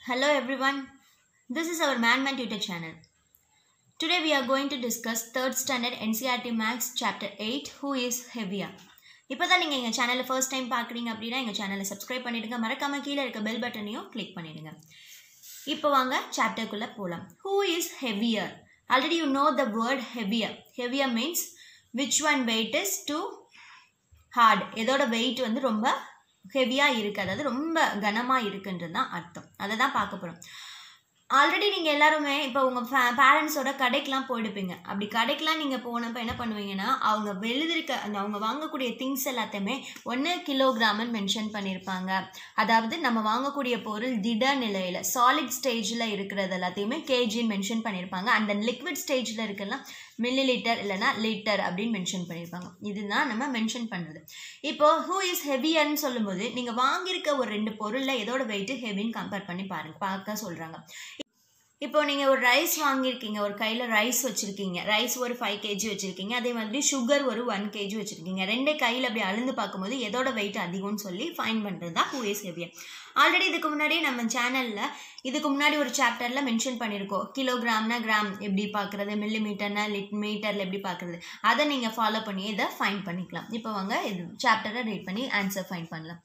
Hello everyone. This is our Man Man Tutor channel. Today we are going to discuss 3rd standard NCRT Max chapter 8 Who is Heavier. இப்போ தான் நீங்கள் எங்கள் சேனலை first time பார்க்குறீங்க அப்படின்னா எங்கள் சேனலை சப்ஸ்கிரைப் பண்ணிடுங்க மறக்காமல் கீழே இருக்க பெல் பட்டனையும் கிளிக் பண்ணிடுங்க இப்போ வாங்க சாப்டருக்குள்ளே போகலாம் who is heavier already you know the word heavier heavier means which one weight is to hard எதோட வெயிட் வந்து ரொம்ப ஹெவியாக இருக்குது அதாவது ரொம்ப கனமாக இருக்குன்றது தான் அர்த்தம் அதை தான் பார்க்க போகிறோம் ஆல்ரெடி நீங்கள் எல்லாருமே இப்போ உங்கள் ஃபே பேரண்ட்ஸோட கடைக்கெலாம் போயிடுப்பீங்க அப்படி கடைக்கெலாம் நீங்கள் போனப்போ என்ன பண்ணுவீங்கன்னா அவங்க எழுதிருக்க அந்த அவங்க வாங்கக்கூடிய திங்ஸ் எல்லாத்தையுமே ஒன்று கிலோகிராம்னு மென்ஷன் பண்ணியிருப்பாங்க அதாவது நம்ம வாங்கக்கூடிய பொருள் திட நிலையில் சாலிட் ஸ்டேஜில் இருக்கிறது எல்லாத்தையுமே கேஜின்னு மென்ஷன் பண்ணியிருப்பாங்க அந்த லிக்விட் ஸ்டேஜில் இருக்கலாம் மில்லி லிட்டர் இல்லைனா லிட்டர் அப்படின்னு மென்ஷன் பண்ணியிருப்பாங்க இதுதான் நம்ம மென்ஷன் பண்ணுறது இப்போ ஹூ இஸ் ஹெவியர்னு சொல்லும்போது நீங்கள் வாங்கியிருக்க ஒரு ரெண்டு பொருளில் எதோட வெயிட்டு ஹெவின்னு கம்பேர் பண்ணி பாருங்க பார்க்க சொல்கிறாங்க இப்போ நீங்கள் ஒரு ரைஸ் வாங்கியிருக்கீங்க ஒரு கையில் ரைஸ் வச்சுருக்கீங்க ரைஸ் ஒரு ஃபைவ் கேஜி வச்சுருக்கீங்க அதே மாதிரி சுகர் ஒரு ஒன் கேஜி வச்சுருக்கீங்க ரெண்டே கையில் அப்படி அழுந்து பார்க்கும்போது எதோட வெயிட் அதிகம்னு சொல்லி ஃபைன் பண்ணுறது தான் ஹூ இஸ் ஹெவியர் ஆல்ரெடி இதுக்கு முன்னாடியே நம்ம சேனலில் இதுக்கு முன்னாடி ஒரு சாப்டரில் மென்ஷன் பண்ணியிருக்கோம் கிலோகிராம்னா கிராம் எப்படி பார்க்குறது மில்லி மீட்டர்னா லிட் மீட்டரில் எப்படி பார்க்குறது அதை நீங்கள் ஃபாலோ பண்ணி இதை ஃபைன் பண்ணிக்கலாம் இப்போ வாங்க இது சாப்டரை ரீட் பண்ணி ஆன்சர் ஃபைன் பண்ணலாம்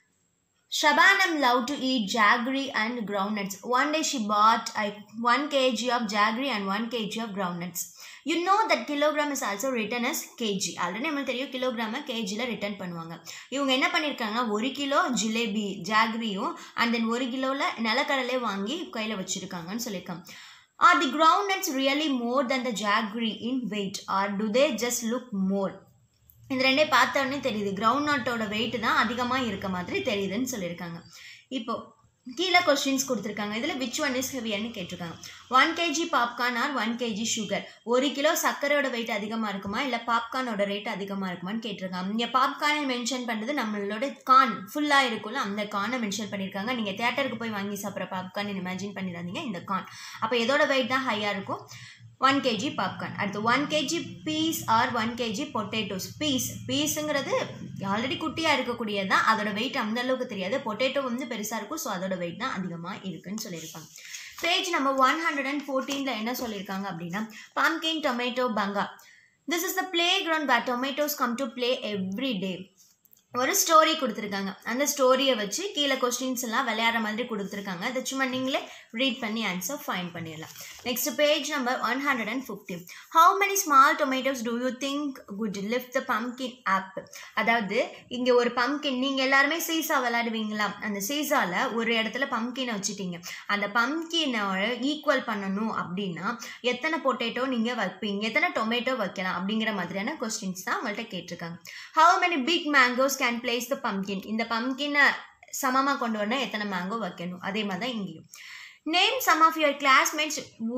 Shabanam loved to eat jaggery and groundnuts. One day she bought a 1 kg of jaggery and 1 kg of groundnuts. You know that kilogram is also written as kg. Already நம்மளுக்கு தெரியும் கிலோகிராமை கேஜியில் return பண்ணுவாங்க இவங்க என்ன பண்ணியிருக்காங்க ஒரு kilo jalebi ஜாகரியும் and then ஒரு கிலோவில் நிலக்கடலை வாங்கி கையில் வச்சுருக்காங்கன்னு சொல்லியிருக்காங்க are the groundnuts really more than the jaggery in weight or do they just look more இந்த ரெண்டே பார்த்த உடனே தெரியுது கிரவுண்ட் நட்டோட வெயிட் தான் அதிகமாக இருக்க மாதிரி தெரியுதுன்னு சொல்லியிருக்காங்க இப்போ கீழே கொஸ்டின்ஸ் கொடுத்துருக்காங்க இதில் விச் ஒன் இஸ் ஹெவியர்னு கேட்டிருக்காங்க one K G popcorn or one K G sugar ஒரு கிலோ சர்க்கரையோட வெயிட் அதிகமாக இருக்குமா இல்லை பாப்கார்னோட ரேட் அதிகமாக இருக்குமான்னு கேட்டிருக்காங்க இங்கே பாப்கார்னை மென்ஷன் பண்ணுறது நம்மளோட கார்ன் ஃபுல்லாக இருக்கும்ல அந்த கார்னை மென்ஷன் பண்ணியிருக்காங்க நீங்கள் தேட்டருக்கு போய் வாங்கி சாப்பிட்ற பாப்கார்ன் இமேஜின் பண்ணிடாதீங்க இந்த கார்ன் அப்போ எதோட வெயிட் தான் ஹையாக இருக்கும் ஒன் கேஜி பாப்கார்ன் அடுத்து one K G peas or one K G potatoes peas பீஸுங்கிறது ஆல்ரெடி குட்டியாக இருக்கக்கூடியது தான் அதோட வெயிட் அந்த அளவுக்கு தெரியாது பொட்டேட்டோ வந்து பெருசாக இருக்கும் ஸோ அதோட வெயிட் தான் அதிகமாக இருக்குன்னு சொல்லியிருப்பாங்க பேஜ் நம்ம ஒன் ஹண்ட்ரட் அண்ட் ஃபோர்டீனில் என்ன சொல்லியிருக்காங்க அப்படின்னா பம்கின் டொமேட்டோ பங்கா this is the playground where tomatoes come to play every day ஒரு ஸ்டோரி கொடுத்துருக்காங்க அந்த ஸ்டோரியை வச்சு கீழே கொஸ்டின்ஸ் எல்லாம் விளையாடுற மாதிரி கொடுத்துருக்காங்க அதை சும்மா நீங்களே ரீட் பண்ணி ஆன்சர் ஃபைன் பண்ணிடலாம் next page number one hundred and fifty how many small tomatoes do you think could lift the pumpkin up அதாவது இங்கே ஒரு பம்கின் நீங்கள் எல்லாருமே சீசா விளையாடுவீங்களா அந்த சீசாவில் ஒரு இடத்துல பம்கினை வச்சுட்டீங்க அந்த பம்கினோட ஈக்குவல் பண்ணணும் அப்படின்னா எத்தனை பொட்டேட்டோ நீங்கள் வைப்பீங்க எத்தனை டொமேட்டோ வைக்கலாம் அப்படிங்கிற மாதிரியான கொஸ்டின்ஸ் தான் அவங்கள்ட்ட கேட்டிருக்காங்க how many big mangoes can place the pumpkin இந்த பம்கினை சமமாக கொண்டு வரணும் எத்தனை மேங்கோ வைக்கணும் அதே மாதிரி தான் இங்கேயும் name some of your classmates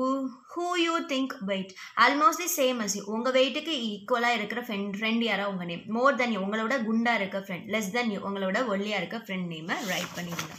who you think weight almost the same as you உங்கள் வெயிட்டுக்கு ஈக்குவலாக இருக்கிற ஃப்ரெண்ட் ஃப்ரெண்ட் யாரோ உங்கள் நேம் மோர் தென் யூ உங்களோட குண்டாக இருக்க ஃப்ரெண்ட் லெஸ் தென் யூ உங்களோட ஒல்லியாக இருக்க ஃப்ரெண்ட் நேமை ரைட் பண்ணிடுங்க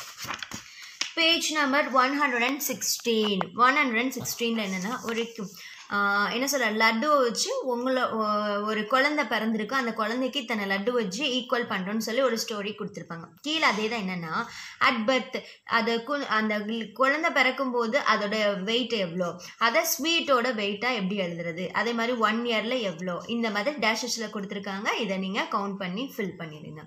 page number one hundred and sixteen one hundred and சிக்ஸ்டீனில் என்னென்னா ஒரு என்ன சொல்ல லட்டுவை வச்சு உங்களை ஒரு குழந்தை பிறந்திருக்கு அந்த குழந்தைக்கு இத்தனை லட்டு வச்சு ஈக்குவல் பண்ணுறோன்னு சொல்லி ஒரு ஸ்டோரி கொடுத்துருப்பாங்க கீழே அதே தான் என்னென்னா அட் பர்த் அது அந்த குழந்தை பிறக்கும்போது அதோட வெயிட் எவ்வளோ அதை ஸ்வீட்டோட வெயிட்டாக எப்படி எழுதுறது அதே மாதிரி ஒன் இயரில் எவ்வளோ இந்த மாதிரி டேஷஸில் கொடுத்துருக்காங்க இதை நீங்கள் கவுண்ட் பண்ணி ஃபில் பண்ணிடுங்க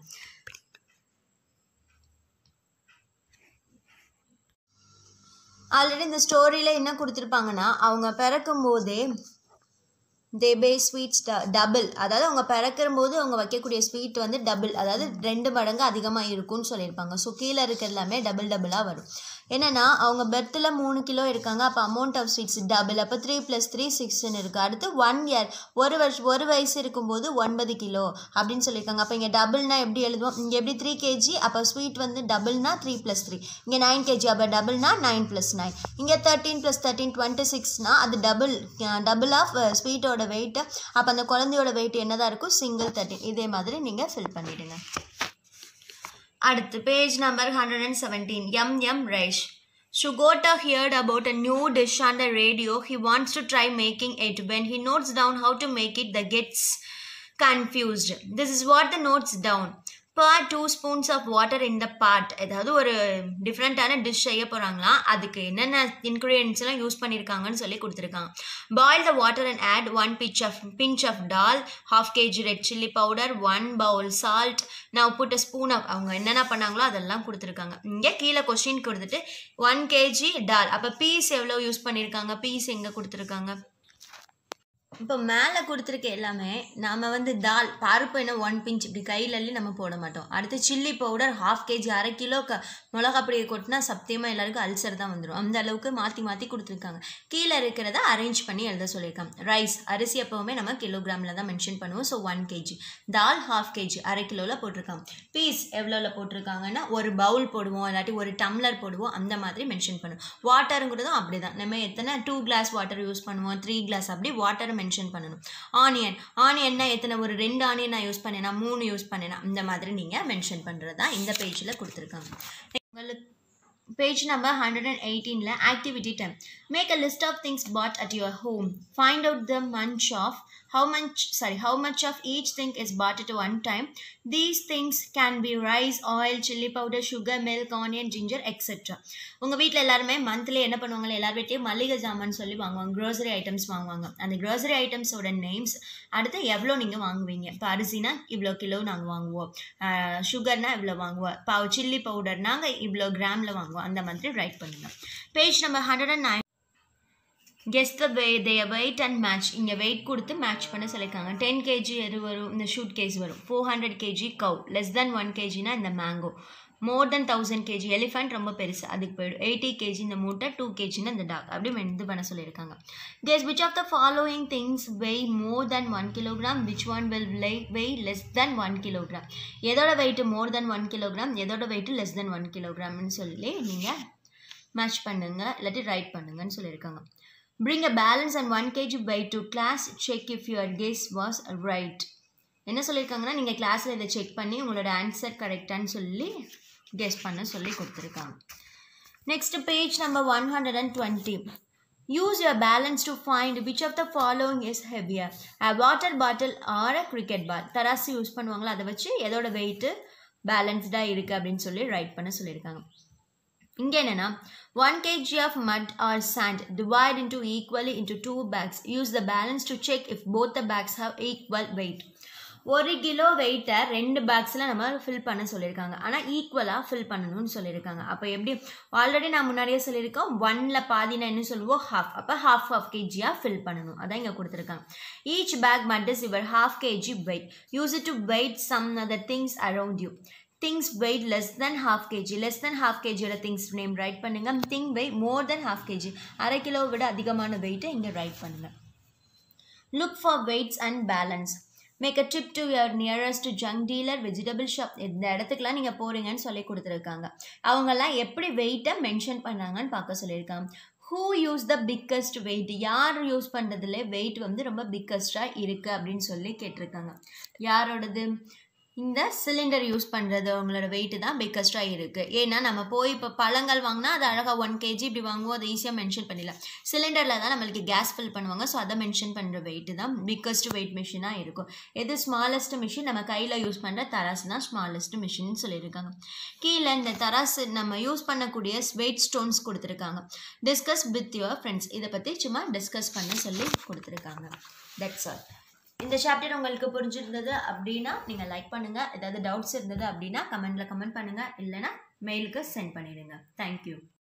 ஆல்ரெடி இந்த ஸ்டோரியில் என்ன கொடுத்துருப்பாங்கன்னா அவங்க பிறக்கும் போதே தே பே ஸ்வீட்ஸ் ட டபுள் அதாவது அவங்க பிறக்கிற போது அவங்க வைக்கக்கூடிய ஸ்வீட் வந்து டபுள் அதாவது ரெண்டு மடங்கு அதிகமாக இருக்கும்னு சொல்லியிருப்பாங்க ஸோ கீழே இருக்கிற எல்லாமே டபுள் டபுளாக வரும் என்னென்னா அவங்க பெர்த்தில் மூணு கிலோ இருக்காங்க அப்போ அமௌண்ட் ஆஃப் ஸ்வீட்ஸ் டபுள் அப்போ த்ரீ ப்ளஸ் த்ரீ சிக்ஸ்ன்னு இருக்குது அடுத்து ஒன் இயர் ஒரு வருஷம் ஒரு வயசு இருக்கும்போது ஒன்பது கிலோ அப்படின்னு சொல்லியிருக்காங்க அப்போ இங்கே டபுள்னா எப்படி எழுதுவோம் இங்கே எப்படி த்ரீ கேஜி அப்போ ஸ்வீட் வந்து டபுள்னா த்ரீ ப்ளஸ் த்ரீ இங்கே நைன் கேஜி அப்போ டபுள்னா நைன் ப்ளஸ் நைன் இங்கே தேர்ட்டீன் ப்ளஸ் தேர்ட்டின் டுவெண்ட்டி சிக்ஸ்னால் அது டபுள் டபுள் ஆஃப் ஸ்வீட்டோட வெயிட்டு அப்போ அந்த குழந்தையோட வெயிட் என்னதான் இருக்கும் சிங்கிள் தேர்ட்டின் இதே மாதிரி நீங்கள் ஃபில் பண்ணிவிடுங்க அடுத்து page number hundred and seventeen M M ரைஷ் Shugota heard about a new dish on the radio. He wants to try making it. When he notes down how to make it, the gets confused. This is what the notes down. Pour two spoons of water in the pot ஏதாவது ஒரு டிஃப்ரெண்ட்டான dish செய்ய போகிறாங்களாம் அதுக்கு என்னென்ன ingredients எல்லாம் use பண்ணியிருக்காங்கன்னு சொல்லி கொடுத்துருக்காங்க boil the water and add one pinch of pinch of dal half K G red chilli powder one bowl salt நான் புட் ஸ்பூன் ஆஃப் அவங்க என்னென்ன பண்ணாங்களோ அதெல்லாம் கொடுத்துருக்காங்க இங்கே கீழே கொஸ்டின் கொடுத்துட்டு ஒன் கேஜி டால் அப்போ பீஸ் எவ்வளோ யூஸ் பண்ணியிருக்காங்க பீஸ் எங்கே கொடுத்துருக்காங்க இப்போ மேலே கொடுத்துருக்க எல்லாமே நாம் வந்து தால் பருப்பு என்ன ஒன் பிஞ்ச் இப்படி கையில் அள்ளி நம்ம போட மாட்டோம் அடுத்து சில்லி பவுடர் ஹாஃப் கேஜி அரை கிலோ க மிளகா பொடியை கொட்டினா சத்தியமாக எல்லாருக்கும் அல்சர் தான் வந்துடும் அந்த அளவுக்கு மாற்றி மாற்றி கொடுத்துருக்காங்க கீழே இருக்கிறத அரேஞ்ச் பண்ணி எழுத சொல்லியிருக்காங்க ரைஸ் அரிசி எப்போவுமே நம்ம கிலோகிராமில் தான் மென்ஷன் பண்ணுவோம் so one K G dal half KG அரை கிலோவில் போட்டிருக்காங்க பீஸ் எவ்வளோவில் போட்டிருக்காங்கன்னா ஒரு பவுல் போடுவோம் இல்லாட்டி ஒரு டம்ளர் போடுவோம் அந்த மாதிரி மென்ஷன் பண்ணுவோம் வாட்டருங்கிறதும் அப்படி தான் நம்ம எத்தனை டூ கிளாஸ் வாட்டர் யூஸ் பண்ணுவோம் த்ரீ கிளாஸ் அப்படி வாட்டரை மென்ஷன் பண்ணணும் ஆனியன் ஆனியன்னா எத்தனை ஒரு ரெண்டு ஆனியன் நான் யூஸ் பண்ணேனா மூணு யூஸ் பண்ணேனா இந்த மாதிரி நீங்கள் மென்ஷன் பண்ணுறது தான் இந்த பேஜில் கொடுத்துருக்காங்க உங்களுக்கு பேஜ் நம்பர் ஹண்ட்ரட் அண்ட் எயிட்டீனில் activity time make a list of things pot at your home find out the munch of how much sorry how much of each thing is bought at one time these things can be rice oil chili powder sugar milk onion ginger etc உங்கள் வீட்டில் எல்லாருமே monthly என்ன பண்ணுவாங்க எல்லார் வீட்லேயும் மளிகை ஜாமான் சொல்லி வாங்குவாங்க க்ரோசரி ஐட்டம்ஸ் வாங்குவாங்க அந்த க்ரோசரி ஐட்டம்ஸோட நேம்ஸ் அடுத்து எவ்வளோ நீங்கள் வாங்குவீங்க இப்போ அரிசினா இவ்வளோ கிலோ நாங்கள் வாங்குவோம் சுகர்னா இவ்வளோ வாங்குவோம் இப்போ சில்லி பவுடர் நாங்கள் இவ்வளோ கிராமில் வாங்குவோம் அந்த மாதிரி ரைட் பண்ணுங்கள் page number hundred and nine guess the way they weight and match இங்கே வெயிட் கொடுத்து மேட்ச் பண்ண சொல்லியிருக்காங்க டென் கேஜி எது வரும் இந்த ஷூட் கேஸ் வரும் four hundred K G cow less than one கேஜினா இந்த mango more than thousand K G elephant ரொம்ப பெருசு அதுக்கு போயிடும் எயிட்டி கேஜி இந்த மூட்டை டூ கேஜின்னு இந்த டாக் அப்படி இது பண்ண சொல்லியிருக்காங்க guess which of the following things weigh more than one kilogram which one will lie weigh less than one kilogram எதோட வெயிட்டு மோர் தென் ஒன் கிலோகிராம் எதோட வெயிட்டு லெஸ் தென் ஒன் கிலோகிராம்னு சொல்லி நீங்கள் மேட்ச் பண்ணுங்கள் இல்லாட்டி ரைட் பண்ணுங்கன்னு சொல்லியிருக்காங்க Bring a balance and 1 kg weight to class. Check if your guess was right. என்ன சொல்லியிருக்காங்கன்னா நீங்கள் கிளாஸில் இதை செக் பண்ணி உங்களோட ஆன்சர் கரெக்டான்னு சொல்லி கெஸ் பண்ண சொல்லி கொடுத்துருக்காங்க next page number one hundred and twenty use your balance to find which of the following is heavier a water bottle or a cricket ball தராசு யூஸ் பண்ணுவாங்களா அதை வச்சு எதோட வெயிட்டு பேலன்ஸ்டாக இருக்குது அப்படின்னு சொல்லி ரைட் பண்ண சொல்லியிருக்காங்க இங்கே என்னென்னா one K G of mud or sand divide into equally into two bags use the balance to check if both the bags have equal weight ஒரு கிலோ வெயிட்டை ரெண்டு பேக்ஸில் நம்ம ஃபில் பண்ண சொல்லியிருக்காங்க ஆனால் ஈக்குவலாக ஃபில் பண்ணணும்னு சொல்லியிருக்காங்க அப்போ எப்படி ஆல்ரெடி நான் முன்னாடியே சொல்லியிருக்கோம் ஒன்னில் பாதினா என்ன சொல்லுவோம் ஹாஃப் அப்போ ஹாஃப் ஆஃப் கேஜியாக ஃபில் பண்ணணும் அதான் இங்கே கொடுத்துருக்காங்க each bag mud is ever half kg weight use it to weight some other things around you things weight less than half kg less than half கேஜியோட திங்ஸ் நேம் ரைட் பண்ணுங்க thing weight more than half KG அரை கிலோவை விட அதிகமான வெயிட்டை இங்கே write பண்ணுங்க look for weights and balance make a trip to your nearest junk dealer vegetable shop இந்த இடத்துக்குலாம் நீங்கள் போகிறீங்கன்னு சொல்லி கொடுத்துருக்காங்க அவங்கெல்லாம் எப்படி வெயிட்டை மென்ஷன் பண்ணாங்கன்னு பார்க்க சொல்லியிருக்காங்க who use the biggest weight யார் யூஸ் பண்ணுறதுல வெயிட் வந்து ரொம்ப பிக்கஸ்டாக இருக்குது அப்படின்னு சொல்லி கேட்டிருக்காங்க யாரோடது இந்த சிலிண்டர் யூஸ் பண்ணுறது அவங்களோட வெயிட்டு தான் பிக்கஸ்டாக இருக்குது ஏன்னா நம்ம போய் இப்போ பழங்கள் வாங்கினா அது அழகாக ஒன் கேஜி இப்படி வாங்குவோம் அதை ஈஸியாக மென்ஷன் பண்ணிடலாம் சிலிண்டரில் தான் நம்மளுக்கு கேஸ் ஃபில் பண்ணுவாங்க ஸோ அதை மென்ஷன் பண்ணுற வெயிட்டு தான் பிக்கஸ்ட் வெயிட் மிஷினாக இருக்கும் எது ஸ்மாலஸ்ட் மிஷின் நம்ம கையில் யூஸ் பண்ணுற தராசு தான் ஸ்மாலஸ்ட் மிஷின் சொல்லியிருக்காங்க கீழே இந்த தராசு நம்ம யூஸ் பண்ணக்கூடிய வெயிட் ஸ்டோன்ஸ் கொடுத்துருக்காங்க டிஸ்கஸ் வித் யுவர் ஃப்ரெண்ட்ஸ் இதை பற்றி சும்மா டிஸ்கஸ் பண்ண சொல்லி கொடுத்துருக்காங்க தட்ஸ் ஆல் இந்த சாப்டர் உங்களுக்கு புரிஞ்சிருந்தது அப்படின்னா நீங்கள் லைக் பண்ணுங்கள் ஏதாவது டவுட்ஸ் இருந்தது அப்படின்னா கமெண்ட்டில் கமெண்ட் பண்ணுங்கள் இல்லைனா மெயிலுக்கு சென்ட் பண்ணிடுங்க தேங்க்யூ